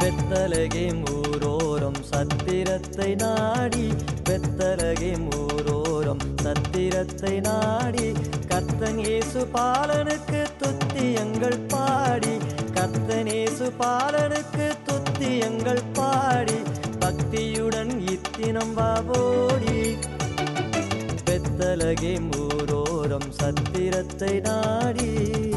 பெத்தலகே ஊரோரம் சத்திரத்தை நாடி பெத்தலகே ஊரோரம் சத்திரத்தை நாடி கர்த்தன் இயேசு பாலனுக்கு துத்தியங்கள் பாடி கர்த்தன் இயேசு பாலனுக்கு துத்தியங்கள் பாடி பக்தியுடன் இத்தினம் வாவோடி பெத்தலகே ஊரோரம் சத்திரத்தை நாடி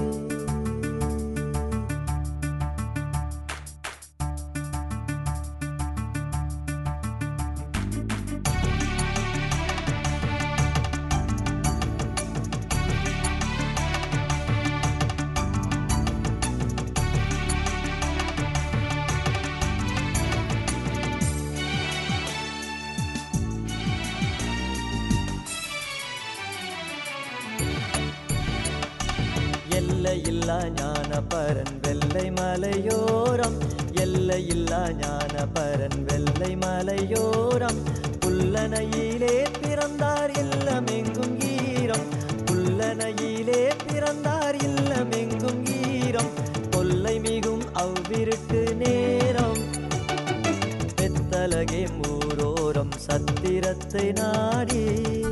எல்லையில்லா ஞான பரன் வெள்ளை மலையோரம் எல்லையில்லா ஞான பரன் வெள்ளை மலையோரம் புல்லனையிலே பிறந்தார் இல்லமெங்கும் ஈரம் புல்லனையிலே பிறந்தார் இல்லமெங்கும் ஈரம் கொல்லை மிகும் அவ்விருட்டு நேரம் பெத்தலகே மூரோரம் சத்திரத்தை நாடி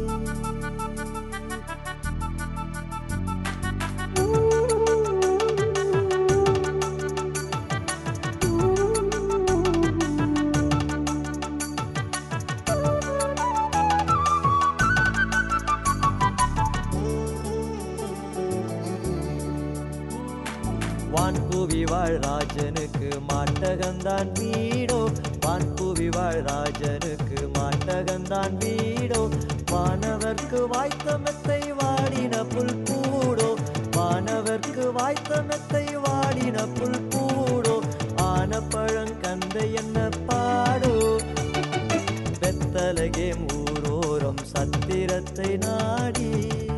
வான்புவி வாழ் ராஜனுக்கு மாட்டகந்தான் வீடோ வான்புவி வாழ் ராஜனுக்கு மாட்டகந்தான் வீடோ வானவர்க்கு வாய்த்த மெத்தை வாடின புல் கூடோ வானவர்க்கு வாய்த்த மெத்தை வாடின புல் கூடோ ஆன பழங்கந்தை என்ன பாடோ பெத்தலகே ஊரோரம் சத்திரத்தை நாடி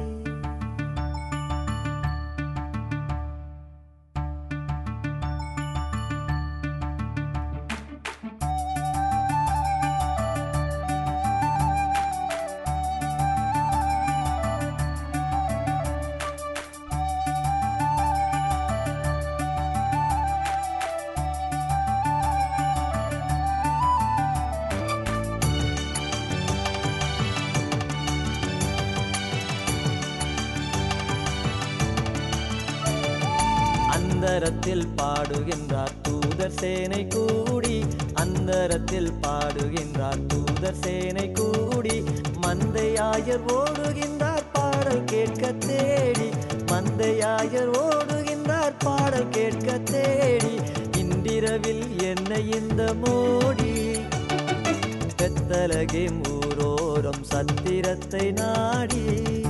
அந்தரத்தில் பாடுகின்றார் தூதர் சேனை கூடி அந்தரத்தில் பாடுகின்றார் தூதர் சேனை கூடி மந்தையாயர் ஓடுகின்றார் பாடல் கேட்க தேடி மந்தையாயர் ஓடுகின்றார் பாடல் கேட்க தேடி இன்றிரவில் என்ன இந்த மோடி பெத்தலகே ஊரோரம் சத்திரத்தை நாடி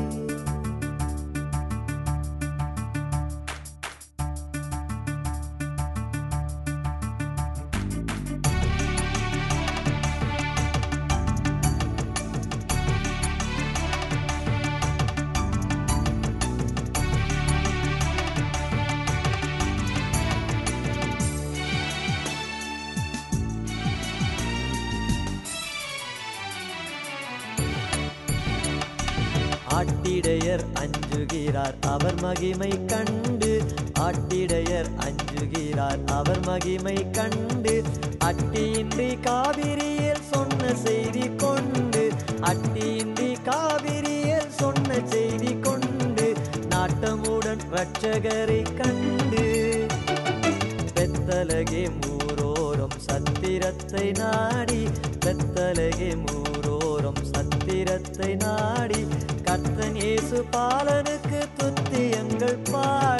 ஆட்டிடையர் அஞ்சுகிறார் அவர் மகிமை கண்டு ஆட்டிடையர் அஞ்சுகிறார் அவர் மகிமை கண்டு அட்டியின்றி காவிரியில் சொன்ன செய்தி கொண்டு அட்டியின்றி காவிரியில் சொன்ன செய்தி கொண்டு நாட்டமுடன் இரட்சகரை கண்டு பெத்தலகே மூரோரம் சத்திரத்தை நாடி பெத்தலகே மூரோரம் சத்திரத்தை நாடி கர்த்தன் இயேசு பாலனுக்கு துத்தியங்கள் பாடி